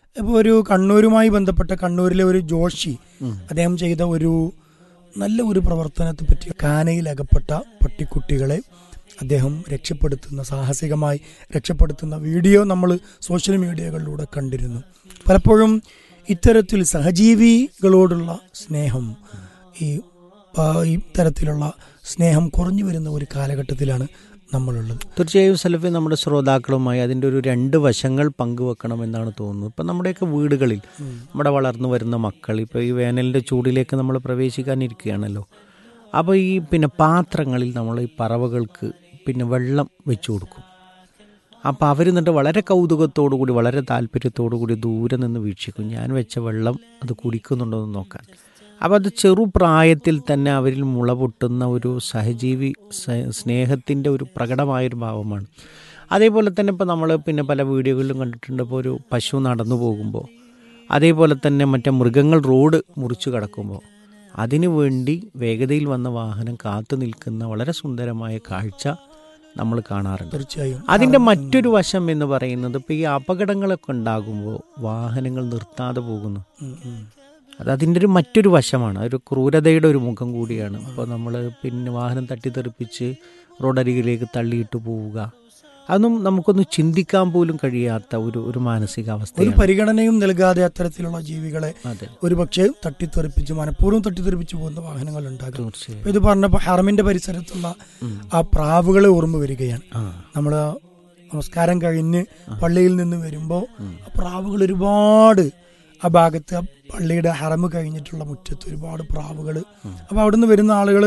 ഇപ്പോൾ ഒരു കണ്ണൂരുമായി ബന്ധപ്പെട്ട കണ്ണൂരിലെ ഒരു ജോഷി അദ്ദേഹം ചെയ്ത ഒരു നല്ല ഒരു പ്രവർത്തനത്തെ പറ്റി കാനയിൽ അകപ്പെട്ട പട്ടിക്കുട്ടികളെ അദ്ദേഹം രക്ഷപ്പെടുത്തുന്ന സാഹസികമായി രക്ഷപ്പെടുത്തുന്ന വീഡിയോ നമ്മൾ സോഷ്യൽ മീഡിയകളിലൂടെ കണ്ടിരുന്നു പലപ്പോഴും ഇത്തരത്തിൽ സഹജീവികളോടുള്ള സ്നേഹം ഈ ആ, ഈ തരത്തിലുള്ള സ്നേഹം കുറഞ്ഞു വരുന്ന ഒരു കാലഘട്ടത്തിലാണ് നമ്മളുള്ളത് തീർച്ചയായും സലഫി നമ്മുടെ ശ്രോതാക്കളുമായി അതിൻ്റെ ഒരു രണ്ട് വശങ്ങൾ പങ്കുവെക്കണമെന്നാണ് തോന്നുന്നത് ഇപ്പം നമ്മുടെയൊക്കെ വീടുകളിൽ നമ്മുടെ വളർന്നു വരുന്ന മക്കൾ ഇപ്പോൾ ഈ വേനലിൻ്റെ ചൂടിലേക്ക് നമ്മൾ പ്രവേശിക്കാനിരിക്കുകയാണല്ലോ അപ്പോൾ ഈ പിന്നെ പാത്രങ്ങളിൽ നമ്മൾ ഈ പറവകൾക്ക് പിന്നെ വെള്ളം വെച്ചു കൊടുക്കും അപ്പോൾ അവർ എന്നിട്ട് വളരെ കൗതുകത്തോടു കൂടി വളരെ താല്പര്യത്തോടു കൂടി ദൂരെ നിന്ന് വീക്ഷിക്കും ഞാൻ വെച്ച വെള്ളം അത് കുടിക്കുന്നുണ്ടോ എന്ന് നോക്കാൻ അപ്പോൾ അത് ചെറുപ്രായത്തിൽ തന്നെ അവരിൽ മുള പൊട്ടുന്ന ഒരു സഹജീവി സ്നേഹത്തിൻ്റെ ഒരു പ്രകടമായൊരു ഭാവമാണ് അതേപോലെ തന്നെ ഇപ്പോൾ നമ്മൾ പിന്നെ പല വീഡിയോകളിലും കണ്ടിട്ടുണ്ട് ഇപ്പോൾ ഒരു പശു നടന്നു പോകുമ്പോൾ അതേപോലെ തന്നെ മറ്റേ മൃഗങ്ങൾ റോഡ് മുറിച്ചു കടക്കുമ്പോൾ അതിനു വേണ്ടി വേഗതയിൽ വന്ന വാഹനം കാത്തു നിൽക്കുന്ന വളരെ സുന്ദരമായ കാഴ്ച നമ്മൾ കാണാറുണ്ട് തീർച്ചയായും അതിൻ്റെ മറ്റൊരു വശം എന്ന് പറയുന്നത് ഇപ്പോൾ ഈ അപകടങ്ങളൊക്കെ ഉണ്ടാകുമ്പോൾ വാഹനങ്ങൾ നിർത്താതെ പോകുന്നു ഉം, ഉം. അത് അതിൻ്റെ ഒരു മറ്റൊരു വശമാണ് ഒരു ക്രൂരതയുടെ ഒരു മുഖം കൂടിയാണ് അപ്പോൾ നമ്മൾ പിന്നെ വാഹനം തട്ടിത്തെറിപ്പിച്ച് റോഡരികിലേക്ക് തള്ളിയിട്ട് പോവുക അതൊന്നും നമുക്കൊന്ന് ചിന്തിക്കാൻ പോലും കഴിയാത്ത ഒരു ഒരു ഒരു മാനസികാവസ്ഥയാണ് പരിഗണനയും നൽകാതെ അത്തരത്തിലുള്ള ജീവികളെ അതെ ഒരു പക്ഷേ തട്ടിത്തെറിപ്പിച്ച് മനഃപൂർവ്വം തട്ടിത്തെറിപ്പിച്ച് പോകുന്ന വാഹനങ്ങൾ ഉണ്ടാകും തീർച്ചയായും ഇപ്പൊ ഇത് പറഞ്ഞപ്പോൾ ഹറമിന്റെ പരിസരത്തുള്ള ആ പ്രാവുകളെ ഓർമ്മ വരികയാണ് ആ നമ്മൾ നമസ്കാരം കഴിഞ്ഞ് പള്ളിയിൽ നിന്ന് വരുമ്പോൾ ആ പ്രാവുകൾ ഒരുപാട് ആ ഭാഗത്ത് ആ പള്ളിയുടെ ഹറമ് കഴിഞ്ഞിട്ടുള്ള മുറ്റത്ത് ഒരുപാട് പ്രാവുകൾ അപ്പോൾ അവിടുന്ന് വരുന്ന ആളുകൾ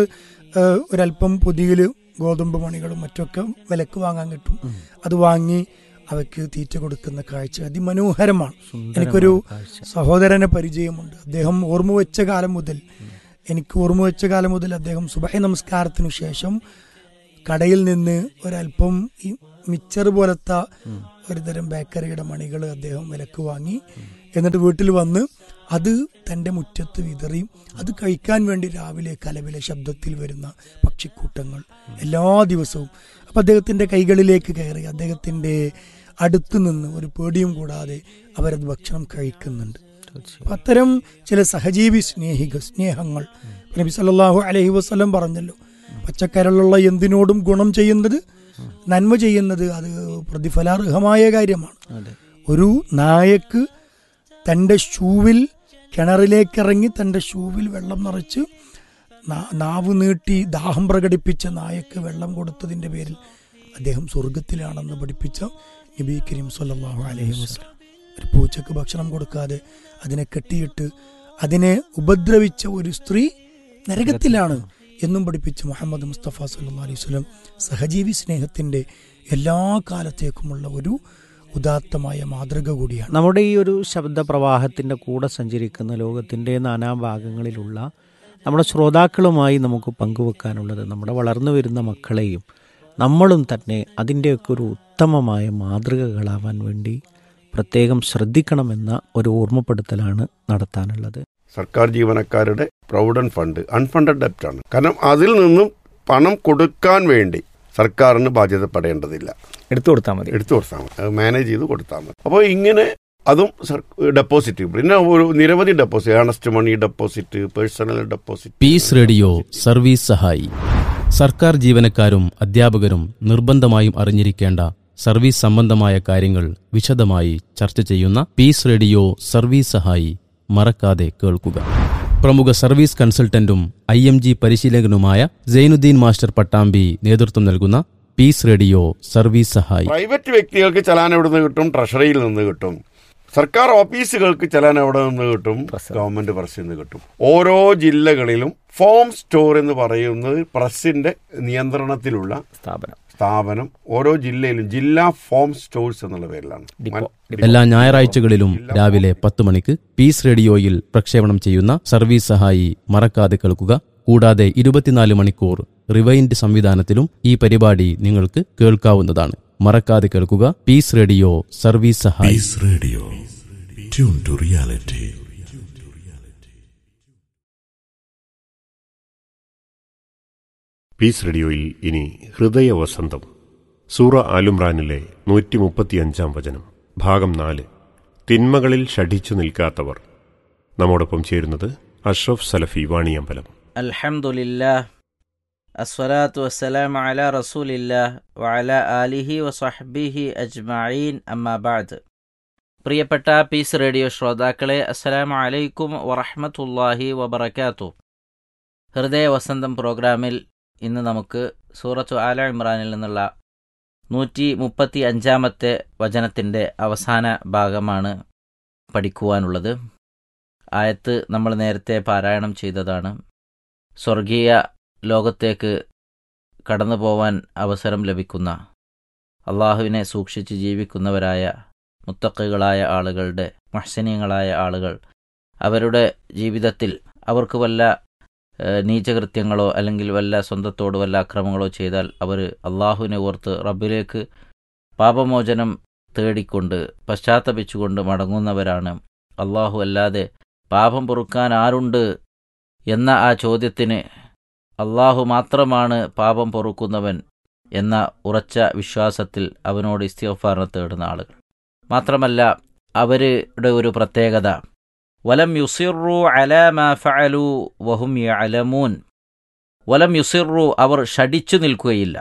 ഒരല്പം പൊതിയില് ഗോതമ്പ് മണികളും മറ്റൊക്കെ വിലക്ക് വാങ്ങാൻ കിട്ടും അത് വാങ്ങി അവയ്ക്ക് തീറ്റ കൊടുക്കുന്ന കാഴ്ച അതിമനോഹരമാണ് എനിക്കൊരു കാഴ്ച. സഹോദരനെ പരിചയമുണ്ട് അദ്ദേഹം ഓർമ്മ വെച്ച കാലം മുതൽ എനിക്ക് ഓർമ്മ വെച്ച കാലം മുതൽ അദ്ദേഹം സുബഹ നമസ്കാരത്തിനു ശേഷം കടയിൽ നിന്ന് ഒരല്പം ഈ മിച്ചർ പോലത്തെ ഒരുതരം ബേക്കറിയുടെ മണികൾ അദ്ദേഹം വിലക്ക് വാങ്ങി എന്നിട്ട് വീട്ടിൽ വന്ന് അത് തൻ്റെ മുറ്റത്ത് വിതറി അത് കഴിക്കാൻ വേണ്ടി രാവിലെ കലവിലെ ശബ്ദത്തിൽ വരുന്ന പക്ഷിക്കൂട്ടങ്ങൾ എല്ലാ ദിവസവും അപ്പം അദ്ദേഹത്തിൻ്റെ കൈകളിലേക്ക് കയറി അദ്ദേഹത്തിൻ്റെ അടുത്ത് നിന്ന് ഒരു പേടിയും കൂടാതെ അവരത് ഭക്ഷണം കഴിക്കുന്നുണ്ട് തീർച്ചയായും അപ്പൊ അത്തരം ചില സഹജീവി സ്നേഹിക സ്നേഹങ്ങൾ നബി സല്ലല്ലാഹു അലൈഹി വസല്ലം പറഞ്ഞല്ലോ പച്ചക്കരളുള്ള എന്തിനോടും ഗുണം ചെയ്യുന്നത് നന്മ ചെയ്യുന്നത് അത് പ്രതിഫലാർഹമായ കാര്യമാണ് അതെ ഒരു നായക്ക് തൻ്റെ ഷൂവിൽ കിണറിലേക്കിറങ്ങി തൻ്റെ ഷൂവിൽ വെള്ളം നിറച്ച് നാ- നാവ് നീട്ടി ദാഹം പ്രകടിപ്പിച്ച നായക്ക് വെള്ളം കൊടുത്തതിൻ്റെ പേരിൽ അദ്ദേഹം സ്വർഗത്തിലാണെന്ന് പഠിപ്പിച്ച നബി കരീം സല്ലല്ലാഹു അലൈഹി വസല്ലം ഒരു പൂച്ചക്ക് ഭക്ഷണം കൊടുക്കാതെ അതിനെ കെട്ടിയിട്ട് അതിനെ ഉപദ്രവിച്ച ഒരു സ്ത്രീ നരകത്തിലാണ് എന്നും പഠിപ്പിച്ച മുഹമ്മദ് മുസ്തഫ സല്ലല്ലാഹു അലൈഹി വസല്ലം സഹജീവി സ്നേഹത്തിന്റെ എല്ലാ കാലത്തേക്കുമുള്ള ഒരു ഉദാത്തമായ മാതൃക കൂടിയാണ് നമ്മുടെ ഈ ഒരു ശബ്ദപ്രവാഹത്തിൻ്റെ കൂടെ സഞ്ചരിക്കുന്ന ലോകത്തിൻ്റെ നാനാഭാഗങ്ങളിലുള്ള നമ്മുടെ ശ്രോതാക്കളുമായി നമുക്ക് പങ്കുവെക്കാനുള്ളത് നമ്മുടെ വളർന്നു വരുന്ന മക്കളെയും നമ്മളും തന്നെ അതിൻ്റെയൊക്കെ ഒരു ഉത്തമമായ മാതൃകകളാവാൻ വേണ്ടി പ്രത്യേകം ശ്രദ്ധിക്കണമെന്ന ഒരു ഓർമ്മപ്പെടുത്തലാണ് നടത്താനുള്ളത് സർക്കാർ ജീവനക്കാരുടെ പ്രൊവിഡന്റ് ഫണ്ട് അൺഫണ്ടഡ് ഡെപ്റ്റ് ആണ് കാരണം അതിൽ നിന്നും പണം കൊടുക്കാൻ വേണ്ടി സർക്കാരിന് ബാധ്യതപ്പെടേണ്ടതില്ല എടുത്തു കൊടുത്താൽ മതി എടുത്തു കൊടുത്താൽ മതി അത് മാനേജ് ചെയ്ത് കൊടുത്താൽ മതി അപ്പോൾ ഇങ്ങനെ അതും ഡെപ്പോസിറ്റ് പിന്നെ ഒരു നിരവധി deposit earnest money deposit personal deposit peace radio service സഹായി സർക്കാർ ജീവനക്കാരും അധ്യാപകരും നിർബന്ധമായും അറിഞ്ഞിരിക്കേണ്ട സർവീസ് സംബന്ധമായ കാര്യങ്ങൾ വിശദമായി ചർച്ച ചെയ്യുന്ന പീസ് റേഡിയോ സർവീസ് സഹായി മറക്കാതെ കേൾക്കുക പ്രമുഖ സർവീസ് കൺസൾട്ടന്റും ഐ എം ജി പരിശീലകനുമായ സൈനുദ്ദീൻ മാസ്റ്റർ പട്ടാമ്പി നേതൃത്വം നൽകുന്ന പീസ് റേഡിയോ സർവീസ് സഹായി പ്രൈവറ്റ് വ്യക്തികൾക്ക് ചലാൻ എവിടെ നിന്ന് കിട്ടും ട്രഷറിയിൽ നിന്ന് കിട്ടും സർക്കാർ ഓഫീസുകൾക്ക് ചലാൻ എവിടെ നിന്ന് കിട്ടും ഗവൺമെന്റ് പ്രസ്സിൽ നിന്ന് കിട്ടും ഓരോ ജില്ലകളിലും ഫോം സ്റ്റോർ എന്ന് പറയുന്നത് പ്രസിന്റെ നിയന്ത്രണത്തിലുള്ള സ്ഥാപനം സ്ഥാപനം ഓരോ ജില്ലയിലും ജില്ലാ ഫോം സ്റ്റോഴ്സ് എന്നുള്ള പേരിലാണ് ഡിപ്പോ എല്ലാ ഞായറാഴ്ചകളിലും രാവിലെ പത്ത് മണിക്ക് പീസ് റേഡിയോയിൽ പ്രക്ഷേപണം ചെയ്യുന്ന സർവീസ് സഹായി മറക്കാതെ കേൾക്കുക കൂടാതെ ഇരുപത്തിനാല് മണിക്കൂർ റിവൈൻഡ് സംവിധാനത്തിലും ഈ പരിപാടി നിങ്ങൾക്ക് കേൾക്കാവുന്നതാണ് മറക്കാതെ കേൾക്കുക പീസ് റേഡിയോ സർവീസ് സഹായി Peace Radio. Tune to reality. പീസ് റേഡിയോയിൽ ഇനി ഹൃദയവസന്തം സൂറ ആലുംറാനിലെ നൂറ്റി മുപ്പത്തിയഞ്ചാം വചനം ഭാഗം നാല് തിന്മകളിൽ ഷഠിച്ചു നിൽക്കാത്തവർ നമ്മോടൊപ്പം ചേരുന്നത് അഷ്റഫ് സലഫി വാണിയമ്പലം അൽഹംദുലില്ലാ അസ്വലാത്തു വസ്സലാം അല റസൂലില്ലാ വഅല ആലിഹി വസഹ്ബിഹി അജ്മഈൻ അമ്മാ ബഅദ് പ്രിയപ്പെട്ട പീസ് റേഡിയോ ശ്രോതാക്കളെ അസ്സലാമു അലൈക്കും വറഹ്മത്തുള്ളാഹി വബറകാത്തു ഹൃദയ വസന്തം പ്രോഗ്രാമിൽ ഇന്ന് നമുക്ക് സൂറത്തു ആല ഇമ്രാനിൽ നിന്നുള്ള നൂറ്റി മുപ്പത്തി അഞ്ചാമത്തെ വചനത്തിൻ്റെ അവസാന ഭാഗമാണ് പഠിക്കുവാനുള്ളത് ആയത്ത് നമ്മൾ നേരത്തെ പാരായണം ചെയ്തതാണ് സ്വർഗീയ ലോകത്തേക്ക് കടന്നു പോവാൻ അവസരം ലഭിക്കുന്ന അള്ളാഹുവിനെ സൂക്ഷിച്ച് ജീവിക്കുന്നവരായ മുത്തക്കുകളായ ആളുകളുടെ മഹ്സനീയങ്ങളായ ആളുകൾ അവരുടെ ജീവിതത്തിൽ അവർക്ക് വല്ല ഏഹ്, നീചകൃത്യങ്ങളോ അല്ലെങ്കിൽ വല്ല സ്വന്തത്തോട് വല്ല അക്രമങ്ങളോ ചെയ്താൽ അവർ അള്ളാഹുവിനെ ഓർത്ത് റബ്ബിലേക്ക് പാപമോചനം തേടിക്കൊണ്ട് പശ്ചാത്തപിച്ചുകൊണ്ട് മടങ്ങുന്നവരാണ് അള്ളാഹു അല്ലാതെ പാപം പൊറുക്കാൻ ആരുണ്ട് എന്ന ആ ചോദ്യത്തിന് അള്ളാഹു മാത്രമാണ് പാപം പൊറുക്കുന്നവൻ എന്ന ഉറച്ച വിശ്വാസത്തിൽ അവനോട് ഇസ്തിഗ്ഫാറിനെ തേടുന്ന ആളുകൾ മാത്രമല്ല അവരുടെ ഒരു പ്രത്യേകത വലം യുസിറു അല മാ ഫഅലു വഹും യഅലമൂൻ വലം യുസിറു അവർ ഷടിച്ചു നിൽക്കുകയില്ല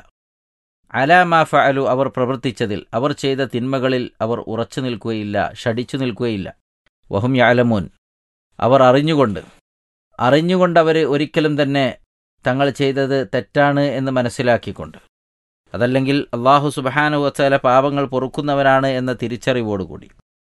അല മാ ഫഅലു അവർ പ്രവർത്തിച്ചതിൽ അവർ ചെയ്ത തിന്മകളിൽ അവർ ഉറച്ചു നിൽക്കുകയില്ല ഷടിച്ചു നിൽക്കുകയില്ല വഹും യഅലമൂൻ അവർ അറിഞ്ഞുകൊണ്ട് അറിഞ്ഞുകൊണ്ട് അവർ ഒരിക്കലും തന്നെ തങ്ങൾ ചെയ്തത് തെറ്റാണ് എന്ന് മനസ്സിലാക്കിക്കൊണ്ട് അതല്ലെങ്കിൽ അള്ളാഹു സുബഹാനുവച്ചാല പാപങ്ങൾ പൊറുക്കുന്നവരാണ് എന്ന തിരിച്ചറിവോടുകൂടി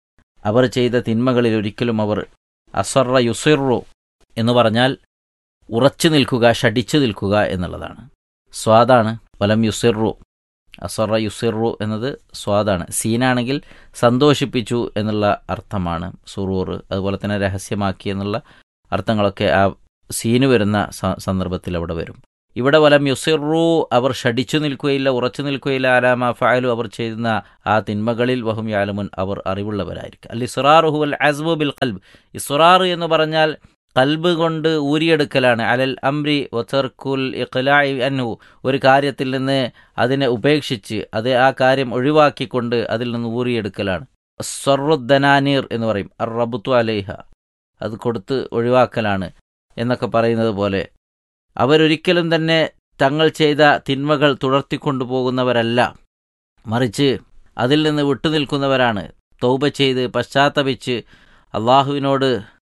അവർ ചെയ്ത തിന്മകളിൽ ഒരിക്കലും അവർ അസറ യുസിറു എന്ന് പറഞ്ഞാൽ ഉറച്ചു നിൽക്കുക ഷടിച്ചു നിൽക്കുക എന്നുള്ളതാണ് സ്വാദാണ് വലം യുസിറു അസറ യുസിറു എന്നത് സ്വാദാണ് സീനാണെങ്കിൽ സന്തോഷിപ്പിച്ചു എന്നുള്ള അർത്ഥമാണ് സുറൂർ അതുപോലെ തന്നെ രഹസ്യമാക്കി എന്നുള്ള അർത്ഥങ്ങളൊക്കെ ആ സീന് വരുന്ന സ- സന്ദർഭത്തിൽ അവിടെ വരും ഇവിടെ വലം യുസിറു അവർ ഷടിച്ചു നിൽക്കുകയില്ല ഉറച്ചു നിൽക്കുകയില്ല ആലാമ ഫായലു അവർ ചെയ്യുന്ന ആ തിന്മകളിൽ വഹും യാലമുൻ അവർ അറിവുള്ളവരായിരിക്കും അൽ ഇസ്റാറുഹു അൽ അസ്ബു ബിൽ കൽബ് ഇസ്റാർ എന്ന് പറഞ്ഞാൽ കൽബ് കൊണ്ട് ഊരിയെടുക്കലാണ് അലൽ അംരി വത്തർക്കുൽ ഇഖ്ലാഇ അൻഹു ഒരു കാര്യത്തിൽ നിന്ന് അതിനെ ഉപേക്ഷിച്ച് അത് ആ കാര്യം ഒഴിവാക്കിക്കൊണ്ട് അതിൽ നിന്ന് ഊറിയെടുക്കലാണ് സൊറുദ്ദനാനീർ എന്ന് പറയും അർ റബുത്തു അലൈഹ അത് കൊടുത്ത് ഒഴിവാക്കലാണ് എന്നൊക്കെ പറയുന്നത് പോലെ അവരൊരിക്കലും തന്നെ തങ്ങൾ ചെയ്ത തിന്മകൾ തുടർത്തിക്കൊണ്ടു പോകുന്നവരല്ല മറിച്ച് അതിൽ നിന്ന് വിട്ടുനിൽക്കുന്നവരാണ് തൗബ ചെയ്ത് പശ്ചാത്തപിച്ച് അള്ളാഹുവിനോട്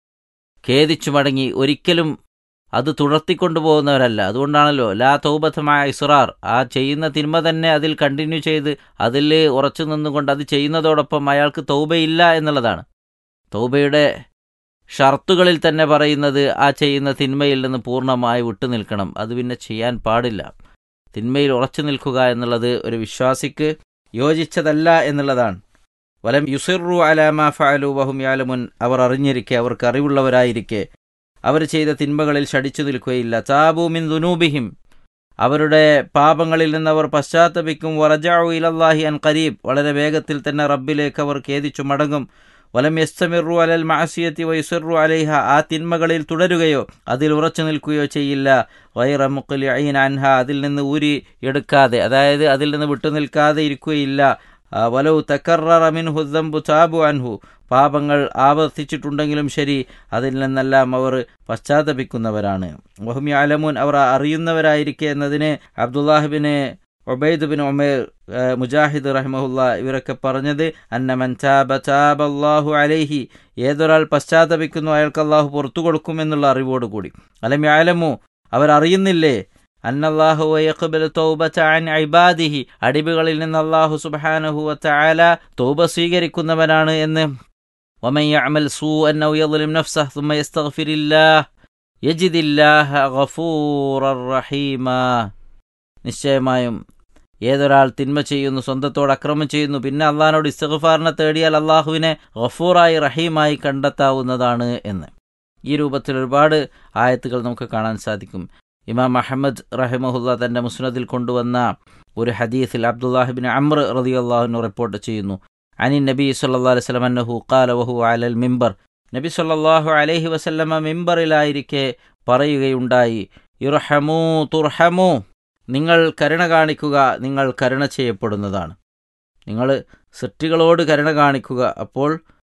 ഖേദിച്ചു മടങ്ങി ഒരിക്കലും അത് തുടർത്തിക്കൊണ്ടു പോകുന്നവരല്ല അതുകൊണ്ടാണല്ലോ ലാ തൗബത്തമായ ഇസ്റാർ ആ ചെയ്യുന്ന തിന്മ തന്നെ അതിൽ കണ്ടിന്യൂ ചെയ്ത് അതിൽ ഉറച്ചു നിന്നുകൊണ്ട് അത് ചെയ്യുന്നതോടൊപ്പം അയാൾക്ക് തൗബയില്ല എന്നുള്ളതാണ് തൗബയുടെ ഷർത്തുകളിൽ തന്നെ പറയുന്നത് ആ ചെയ്യുന്ന തിന്മയിൽ നിന്ന് പൂർണ്ണമായി വിട്ടുനിൽക്കണം അത് പിന്നെ ചെയ്യാൻ പാടില്ല തിന്മയിൽ ഉറച്ചു നിൽക്കുക എന്നുള്ളത് ഒരു വിശ്വാസിക്ക് യോജിച്ചതല്ല എന്നുള്ളതാണ് വലം യുസിറു അലാമ ഫഅലു വഹും യാലമുൻ അവർ അറിഞ്ഞിരിക്കെ അവർക്ക് അറിവുള്ളവരായിരിക്കെ അവർ ചെയ്ത തിന്മകളിൽ ഷടിച്ചു നിൽക്കുകയില്ല താബു മിൻ ദുനൂബിഹിം അവരുടെ പാപങ്ങളിൽ നിന്ന് അവർ പശ്ചാത്തപിക്കും വറജാഉ ഇലല്ലാഹി അൻ ഖരീബ് വളരെ വേഗത്തിൽ തന്നെ റബ്ബിലേക്ക് അവർ ഖേദിച്ചു മടങ്ങും വലം യസ്തമിറു അലൽ മാസിയത്തി വയുസിറു അലൈഹ ആ തിന്മകളിൽ തുടരുകയോ അതിൽ ഉറച്ചു നിൽക്കുകയോ ചെയ്യില്ല വൈറ മുക്കലി അയിൻ അൻഹ അതിൽ നിന്ന് ഊരി എടുക്കാതെ അതായത് അതിൽ നിന്ന് വിട്ടുനിൽക്കാതെ ഇരിക്കുകയില്ല ആ, വലൗ തക്കറ മിൻഹു ദംബു താബു അൻഹു പാപങ്ങൾ ആവർത്തിച്ചിട്ടുണ്ടെങ്കിലും ശരി അതിൽ നിന്നെല്ലാം അവർ പശ്ചാത്തപിക്കുന്നവരാണ് വഹുമി അലമുൻ അവർ അറിയുന്നവരായിരിക്കെ എന്നതിന് അബ്ദുല്ലാഹിബിന് ഒബൈദ് ബിൻ ഉമേർ ആ, മുജാഹിദ് റഹ്മഹുല്ല ഇവരൊക്കെ പറഞ്ഞത് അന്നമൻ താബ താബ അല്ലാഹു അലൈഹി ഏതൊരാൾ പശ്ചാത്തപിക്കുന്നു അയാൾക്ക് അള്ളാഹു പുറത്തു കൊടുക്കുമെന്നുള്ള അറിവോടുകൂടി അലം യാലമു അവർ അറിയുന്നില്ലേ അന്നല്ലാഹു വയഖ്ബലു തൗബത അൻ ഇബാദിഹി അടിബുകളിൽ നിന്ന് അല്ലാഹു സുബ്ഹാനഹു വതആല തൗബ സ്വീകരിക്കുന്നവനാണ് എന്ന് വമൻ യഅമൽ സൂഅൻ ഔ യظلم നഫ്സഹു ثم يستغفر الله يجد الله غفورا رحيما നിശ്ചയമായും ഏതൊരാൾ തിന്മ ചെയ്യുന്നു സ്വന്തത്തോട് അക്രമം ചെയ്യുന്നു പിന്നെ അള്ളാഹിനോട് ഇസ്തഗ്ഫാറിനെ തേടിയാൽ അള്ളാഹുവിനെ ഗഫൂറായി റഹീമായി കണ്ടെത്താവുന്നതാണ് എന്ന് ഈ രൂപത്തിൽ ഒരുപാട് ആയത്തുകൾ നമുക്ക് കാണാൻ സാധിക്കും ഇമാം അഹമ്മദ് റഹിമഹുല്ല തന്റെ മുസ്നദിൽ കൊണ്ടുവന്ന ഒരു ഹദീസിൽ അബ്ദുല്ലാഹിബിൻ അമ്ര റതി അള്ളാഹുനു റിപ്പോർട്ട് ചെയ്യുന്നു അനി നബി സല്ലാ അലൈഹി സ്വലം അന്നഹു ഖാല വഹു അലൽ മിമ്പർ നബി സല്ലല്ലാഹു അലൈഹി വസല്ലമ മിമ്പറിലായിരിക്കെ പറയുകയുണ്ടായി ഇർഹമു തുർഹമു നിങ്ങൾ കരുണ കാണിക്കുക നിങ്ങൾ കരുണ ചെയ്യപ്പെടുന്നതാണ് നിങ്ങൾ സൃഷ്ടികളോട് കരുണ കാണിക്കുക അപ്പോൾ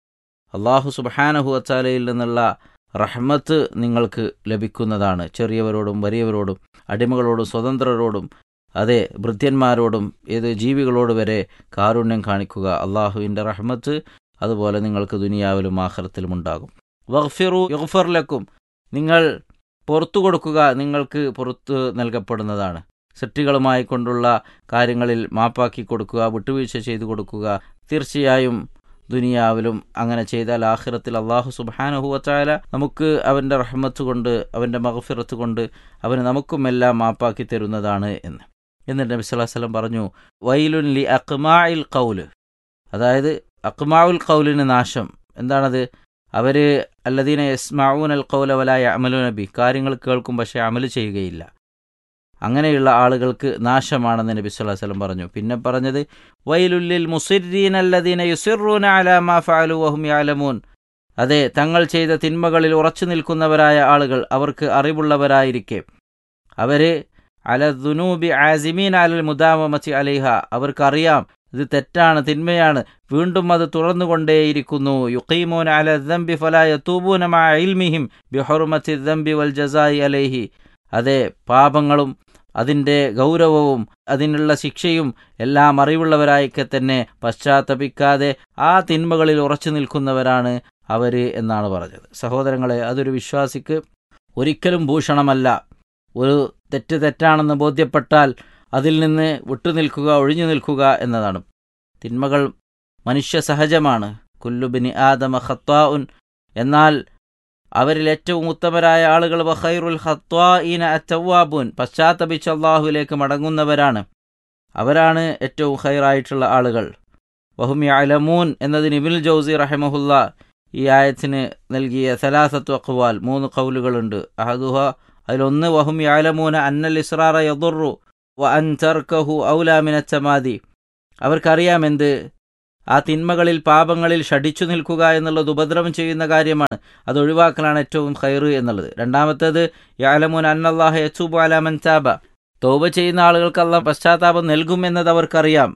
അള്ളാഹു സുബാനഹു വച്ചാലയിൽ നിന്നുള്ള റഹ്മത്ത് നിങ്ങൾക്ക് ലഭിക്കുന്നതാണ് ചെറിയവരോടും വലിയവരോടും അടിമകളോടും സ്വതന്ത്രരോടും അതെ ഭൃത്യന്മാരോടും ഏത് ജീവികളോട് വരെ കാരുണ്യം കാണിക്കുക അള്ളാഹുവിൻ്റെ റഹ്മത്ത് അതുപോലെ നിങ്ങൾക്ക് ദുനിയാവിലും ആഖിറത്തിലും ഉണ്ടാകും വഗ്ഫിറു യുഗ്ഫർലക്കും നിങ്ങൾ പുറത്തു കൊടുക്കുക നിങ്ങൾക്ക് പുറത്ത് നൽകപ്പെടുന്നതാണ് സൃഷ്ടികളുമായി കൊണ്ടുള്ള കാര്യങ്ങളിൽ മാപ്പാക്കി കൊടുക്കുക വിട്ടുവീഴ്ച ചെയ്തു കൊടുക്കുക തീർച്ചയായും ദുനിയാവിലും അങ്ങനെ ചെയ്താൽ ആഖിറത്തിൽ അള്ളാഹു സുബാനഹുവച്ചായ നമുക്ക് അവൻ്റെ റഹ്മത്ത് കൊണ്ട് അവൻ്റെ മഹഫിറത്ത് കൊണ്ട് അവന് നമുക്കുമെല്ലാം മാപ്പാക്കി തരുന്നതാണ് എന്ന് എന്നിട്ട് നബി സ്വല്ലല്ലാഹു അലൈഹി വസല്ലം പറഞ്ഞു വൈലുൻ ലി അക്മായിൽ കൗല് അതായത് അക്മാവുൽ കൗലിന് നാശം എന്താണത് അവർ അല്ലദീന യസ്മാഊൻ അൽ കൗല വലായ അമലു നബി കാര്യങ്ങൾ കേൾക്കും പക്ഷേ അമല് ചെയ്യുകയില്ല അങ്ങനെയുള്ള ആളുകൾക്ക് നാശമാണെന്ന് നബി സ്വല്ലല്ലാഹു അലൈഹി വസല്ലം പറഞ്ഞു പിന്നെ പറഞ്ഞത് വൈലുല്ലിൽ മുസിരീൻ അല്ലദീന യുസിറൂന അലാ മാ ഫഅലു വഹും യഅലമൂൻ അതെ തങ്ങൾ ചെയ്ത തിന്മകളിൽ ഉറച്ചു നിൽക്കുന്നവരായ ആളുകൾ അവർക്ക് അറിവുള്ളവരായിരിക്കെ അവര് അല ദുനൂബി ആസിമീൻ അലൽ മുദാമമത്തി അലൈഹ അവർക്കറിയാം ഇത് തെറ്റാണ് തിന്മയാണ് വീണ്ടും അത് തുറന്നുകൊണ്ടേയിരിക്കുന്നു യുക്കീമൂൻ അല ദംബി ഫലായ തൂബൂന മാ ഇൽമിഹിം ബിഹുർമത്തി ദംബി വൽ ജസായി അലൈഹി അതെ പാപങ്ങളും അതിൻ്റെ ഗൗരവവും അതിനുള്ള ശിക്ഷയും എല്ലാം അറിവുള്ളവരായിക്കെ തന്നെ പശ്ചാത്തപിക്കാതെ ആ തിന്മകളിൽ ഉറച്ചു നിൽക്കുന്നവരാണ് അവര് എന്നാണ് പറഞ്ഞത് സഹോദരങ്ങളെ അതൊരു വിശ്വാസിക്ക് ഒരിക്കലും ഭൂഷണമല്ല ഒരു തെറ്റ് തെറ്റാണെന്ന് ബോധ്യപ്പെട്ടാൽ അതിൽ നിന്ന് വിട്ടുനിൽക്കുക ഒഴിഞ്ഞു നിൽക്കുക എന്നതാണ് തിന്മകൾ മനുഷ്യ സഹജമാണ് കുല്ലുബിനി ആദമ ഖത്വാഉൻ എന്നാൽ അവരിൽ ഏറ്റവും ഉത്തമരായ ആളുകൾ ബഖൈറുൽ ഖത്വാഇന അത്തവാബുൻ പശ്ചാത്തപിച്ച് അള്ളാഹുവിലേക്ക് മടങ്ങുന്നവരാണ് അവരാണ് ഏറ്റവും ഖൈറായിട്ടുള്ള ആളുകൾ വഹും യഅലമൂൻ എന്നതിന് ഇബിൽ ജൗസി റഹിമഹുല്ല ഈ ആയത്തിന് നൽകിയ സലാസത്തു അഖ്വാൽ മൂന്ന് കൗലുകളുണ്ട് അഹദുഹ അതിലൊന്ന് വഹും യാലമൂന അന്നൽ ഇസ്രാറ യദുറു വ അൻ തർക്കഹു ഔലാമിന ചമാതി അവർക്കറിയാം എന്ത് ആ തിന്മകളിൽ പാപങ്ങളിൽ ഷടിച്ചു നിൽക്കുക എന്നുള്ളത് ഉപദ്രവം ചെയ്യുന്ന കാര്യമാണ് അത് ഒഴിവാക്കലാണ് ഏറ്റവും ഖൈറ് എന്നുള്ളത് രണ്ടാമത്തേത് യാലമൂൻ അന്നല്ലാഹ യസൂബ് അലാമൻ ചാബ തോപ ചെയ്യുന്ന ആളുകൾക്ക് അല്ല പശ്ചാത്താപം നൽകുമെന്നത് അവർക്കറിയാം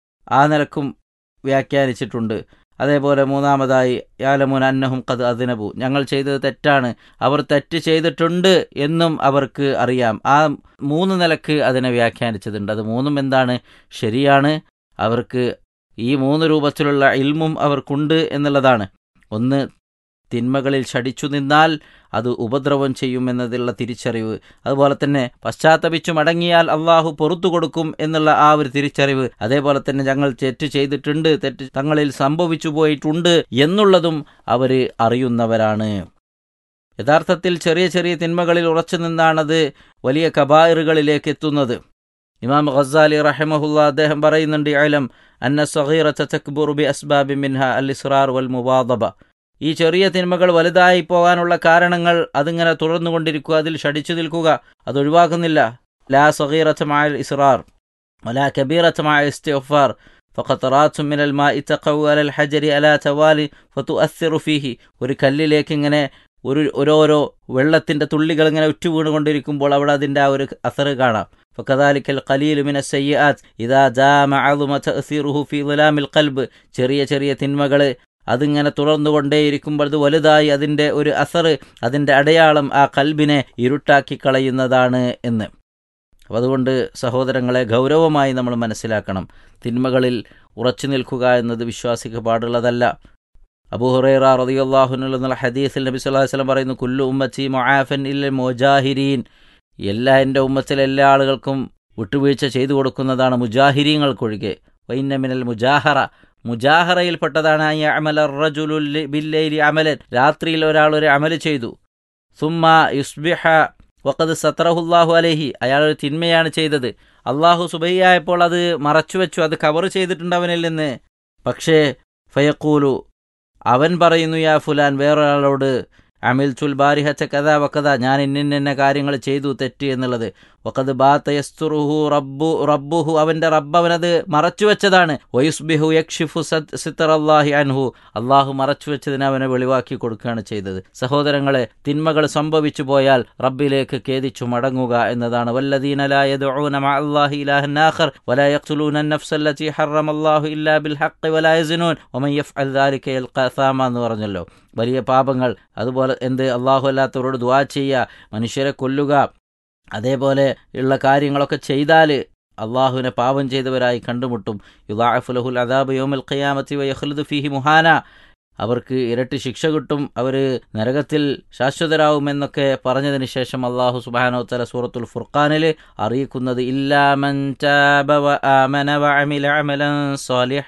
ആ നിലക്കും വ്യാഖ്യാനിച്ചിട്ടുണ്ട് അതേപോലെ മൂന്നാമതായി യാലമുൻ അന്നഹും കത് അതിനബു ഞങ്ങൾ ചെയ്തത് തെറ്റാണ് അവർ തെറ്റ് ചെയ്തിട്ടുണ്ട് എന്നും അവർക്ക് അറിയാം ആ മൂന്ന് നിലക്ക് അതിനെ വ്യാഖ്യാനിച്ചതുണ്ട് അത് മൂന്നും എന്താണ് ശരിയാണ് അവർക്ക് ഈ മൂന്ന് രൂപത്തിലുള്ള ഇൽമും അവർക്കുണ്ട് എന്നുള്ളതാണ് ഒന്ന് തിന്മകളിൽ ഷടിച്ചു നിന്നാൽ അത് ഉപദ്രവം ചെയ്യുമെന്നതിലുള്ള തിരിച്ചറിവ് അതുപോലെ തന്നെ പശ്ചാത്തപിച്ചു മടങ്ങിയാൽ അള്ളാഹു പുറത്തു കൊടുക്കും എന്നുള്ള ആ ഒരു തിരിച്ചറിവ് അതേപോലെ തന്നെ ഞങ്ങൾ തെറ്റ് ചെയ്തിട്ടുണ്ട് തെറ്റ് തങ്ങളിൽ സംഭവിച്ചു പോയിട്ടുണ്ട് എന്നുള്ളതും അവർ അറിയുന്നവരാണ് യഥാർത്ഥത്തിൽ ചെറിയ ചെറിയ തിന്മകളിൽ ഉറച്ചു നിന്നാണത് വലിയ കബായറുകളിലേക്ക് എത്തുന്നത് ഇമാം ഖസാലി റഹമഹുല്ല അദ്ദേഹം പറയുന്നുണ്ട് അലം അന്ന സഹീറ തക്ബുർ ബി അസ്ബാബി മിൻഹ അൽ ഇസ്റാർ വൽ മുവാദബ ഈ ചെറിയ തിന്മകൾ വലുതായി പോകാനുള്ള കാരണങ്ങൾ അതിങ്ങനെ തുടർന്നുകൊണ്ടിരിക്കുക അതിൽ ഷടിച്ചു നിൽക്കുക അത് ഒഴിവാക്കുന്നില്ല ലാ സഗീറത്തമായ ഇസ്റാർ വലാ കബീറത്തമായ ഇസ്തിഗ്ഫാർ فقطرات من الماء تقع على الحجر على توالي فتؤثر فيه ഒരു കല്ലിലേക്ക് ഇങ്ങനെ ഒരു ഓരോരോ വെള്ളത്തിന്റെ തുള്ളികൾ ഇങ്ങനെ ഉറ്റു വീണുകൊണ്ടിരിക്കുമ്പോൾ അവിടെ അതിന്റെ ആ ഒരു അസർ കാണാം فكذلك القليل من السيئات إذا دام عظم تأثيره في ظلام القلب ചെറിയ ചെറിയ തിന്മകൾ അതിങ്ങനെ തുറന്നുകൊണ്ടേയിരിക്കുമ്പോൾ അത് വലുതായി അതിൻ്റെ ഒരു അസർ അതിൻ്റെ അടയാളം ആ കൽബിനെ ഇരുട്ടാക്കി കളയുന്നതാണ് എന്ന് അപ്പം അതുകൊണ്ട് സഹോദരങ്ങളെ ഗൗരവമായി നമ്മൾ മനസ്സിലാക്കണം തിന്മകളിൽ ഉറച്ചു നിൽക്കുക എന്നത് വിശ്വാസിക്ക് പാടുള്ളതല്ല അബൂഹുറൈറ റളിയല്ലാഹുവിനുള്ള എന്നുള്ള ഹദീസിൽ നബി സല്ലല്ലാഹു അലൈഹി വസല്ലം പറയുന്നു കുല്ലു ഉമ്മത്തി മുആഫൻ ഇല്ല മുജാഹിരീൻ എല്ലാ എൻ്റെ ഉമ്മത്തിലെ എല്ലാ ആളുകൾക്കും വിട്ടുവീഴ്ച ചെയ്തു കൊടുക്കുന്നതാണ് മുജാഹിരീങ്ങൾക്കൊഴികെ വൈന്നമിനൽ മുജാഹറ മുജാഹറയിൽപ്പെട്ടതാണ് ഈ അമല റജുലുൽ ബില്ലൈലി അമലൻ രാത്രിയിൽ ഒരാൾ ഒരു അമല് ചെയ്തു സുമ്മ യുസ്ബിഹ വഖദ് സത്രഹുല്ലാഹു അലഹി അയാൾ ഒരു തിന്മയാണ് ചെയ്തത് അള്ളാഹു സുബഹിയായപ്പോൾ അത് മറച്ചു വെച്ചു അത് കവർ ചെയ്തിട്ടുണ്ട് അവനിൽ നിന്ന് പക്ഷേ ഫയക്കൂലു അവൻ പറയുന്നു യാ ഫുലാൻ വേറൊരാളോട് അമിൽ ചുൽ ബാരിഹച്ച കഥ വക്കഥ ഞാൻ ഇന്നിന്ന കാര്യങ്ങൾ ചെയ്തു തെറ്റ് എന്നുള്ളത് വഖദ് ബാത്ത യസ്തുറുഹു റബ്ബു റബ്ബുഹു അവന്റെ റബ്ബ് അവനത് മറച്ചു വെച്ചതാണ് വയുസ്ബിഹു യക്ഷിഫു സിത്തറല്ലാഹി അൻഹു അള്ളാഹു മറച്ചു വെച്ചതിനെ അവനെ വെളിവാക്കി കൊടുക്കുകയാണ് ചെയ്തത് സഹോദരങ്ങളെ തിന്മകൾ സംഭവിച്ചു പോയാൽ റബ്ബിലേക്ക് ഖേദിച്ചു മടങ്ങുക എന്നതാണ് വല്ലദീന ലാ യദ്ഊന മഅ അല്ലാഹി ഇലാഹൻ ആഖർ വലാ യഖ്തുലൂന النفس التي حرم الله إلا بالحق ولا يزنون ومن يفعل ذلك يلقى ثاما എന്ന് പറഞ്ഞല്ലോ വലിയ പാപങ്ങൾ അതുപോലെ എന്ത് അള്ളാഹു അല്ലാത്തവരോട് ദുആ ചെയ്യുക മനുഷ്യരെ കൊല്ലുക അതേപോലെ ഉള്ള കാര്യങ്ങളൊക്കെ ചെയ്താൽ അള്ളാഹുവിനെ പാപം ചെയ്തവരായി കണ്ടുമുട്ടും യുദാഫുലഹുൽ അദാബ് യോമൽ ഖിയാമത്തി വയഹ്ലുദ് ഫിഹി മുഹാന അവർക്ക് ഇരട്ടി ശിക്ഷ കിട്ടും അവർ നരകത്തിൽ ശാശ്വതരാകുമെന്നൊക്കെ പറഞ്ഞതിന് ശേഷം അള്ളാഹു സുബാനോ തല സൂറത്തുൽ ഫുർഖാനിൽ അറിയിക്കുന്നത് ഇല്ലാമൻ താബ വ ആമന വഅമില അമലൻ സാലിഹ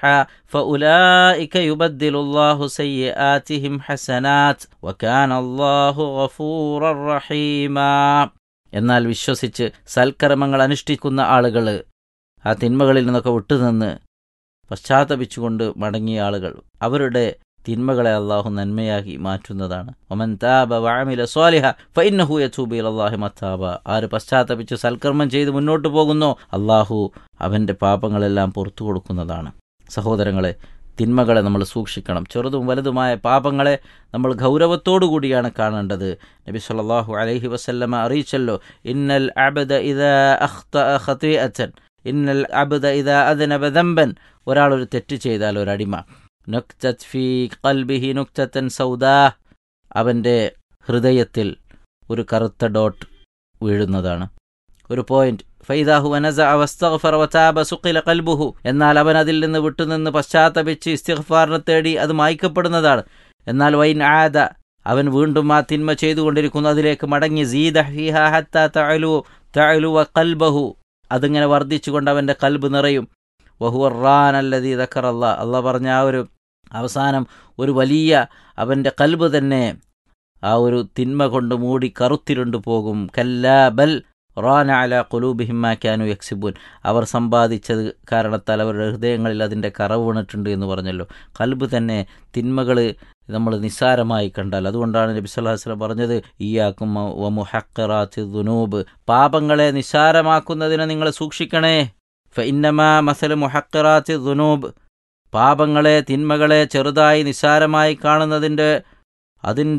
فأولئك يبدل الله سيئاتهم حسنات وكان الله غفورا رحيما എന്നാൽ വിശ്വസിച്ച് സൽക്കർമ്മങ്ങൾ അനുഷ്ഠിക്കുന്ന ആളുകൾ ആ തിന്മകളിൽ നിന്നൊക്കെ വിട്ടുനിന്ന് പശ്ചാത്തപിച്ചുകൊണ്ട് മടങ്ങിയ ആളുകൾ അവരുടെ തിന്മകളെ അള്ളാഹു നന്മയാക്കി മാറ്റുന്നതാണ് ഒമൻ താബ വഅമില സ്വാലിഹ ഫഇന്നഹു യതൂബു ഇലല്ലാഹി മത്താബ ആര് പശ്ചാത്തപിച്ച് സൽക്കർമ്മം ചെയ്ത് മുന്നോട്ട് പോകുന്നോ അള്ളാഹു അവൻ്റെ പാപങ്ങളെല്ലാം പുറത്തു കൊടുക്കുന്നതാണ് സഹോദരങ്ങളെ തിന്മകളെ നമ്മൾ സൂക്ഷിക്കണം ചെറുതും വലുതുമായ പാപങ്ങളെ നമ്മൾ ഗൗരവത്തോടു കൂടിയാണ് കാണേണ്ടത് നബി സല്ലല്ലാഹു അലൈഹി വസല്ലമ അറിയിച്ചല്ലോ ഇന്നൽ അബദ ഇദാ അഖ്തഅ ഖതീഅതൻ ഇന്നൽ അബദ ഇദാ അദ്നബ ദംബൻ ഒരാൾ ഒരു തെറ്റ് ചെയ്താൽ ഒരു അടിമ നുക്തത് ഫീ ഖൽബിഹി നുക്തത്തൻ സൗദാ അവൻ്റെ ഹൃദയത്തിൽ ഒരു കറുത്ത ഡോട്ട് വീഴുന്നതാണ് ഒരു പോയിന്റ് ഫൈദാഹു വനസ അവസ്തഗ്ഫറ വതാബ സുഖില ഖൽബുഹു എന്നാൽ അവൻ അതിൽ നിന്ന് വിട്ടുനിന്ന് പശ്ചാത്തപിച്ച് ഇസ്തിഗ്ഫാറിനെ തേടി അത് മായ്ക്കപ്പെടുന്നതാണ് എന്നാൽ വൈൻ ആദ അവൻ വീണ്ടും ആ തിന്മ ചെയ്തുകൊണ്ടിരിക്കുന്നു അതിലേക്ക് മടങ്ങി സീദ ഫീഹ ഹത്ത തഅലു തഅലു വ ഖൽബഹു അതിങ്ങനെ വർദ്ധിച്ചുകൊണ്ട് അവൻ്റെ കൽബ് നിറയും വഹുറാൻ അല്ലതി ദക്കറല്ല അല്ല പറഞ്ഞ ആ ഒരു അവസാനം ഒരു വലിയ അവൻ്റെ കൽബ് തന്നെ ആ ഒരു തിന്മ കൊണ്ട് മൂടി കറുത്തിരുണ്ടു പോകും കല്ലാബൽ റാന അല കുലൂബിഹിമാക്കാനു യക്സിബുൻ അവർ സമ്പാദിച്ചത് കാരണത്താൽ അവരുടെ ഹൃദയങ്ങളിൽ അതിൻ്റെ കറവ് വീണിട്ടുണ്ട് എന്ന് പറഞ്ഞല്ലോ കൽബ് തന്നെ തിന്മകൾ നമ്മൾ നിസ്സാരമായി കണ്ടാൽ അതുകൊണ്ടാണ് നബി സല്ലല്ലാഹു അലൈഹി വസല്ലം പറഞ്ഞത് ഈയാക്കും വമുഹഖറാത്തി ദുനൂബ് പാപങ്ങളെ നിസ്സാരമാക്കുന്നതിനെ നിങ്ങൾ സൂക്ഷിക്കണേ ഫഇന്നമാ മസല മുഹഖറാത്തി ദുനൂബ് പാപങ്ങളെ തിന്മകളെ ചെറുതായി നിസ്സാരമായി കാണുന്നതിൻ്റെ അതിൻ്റെ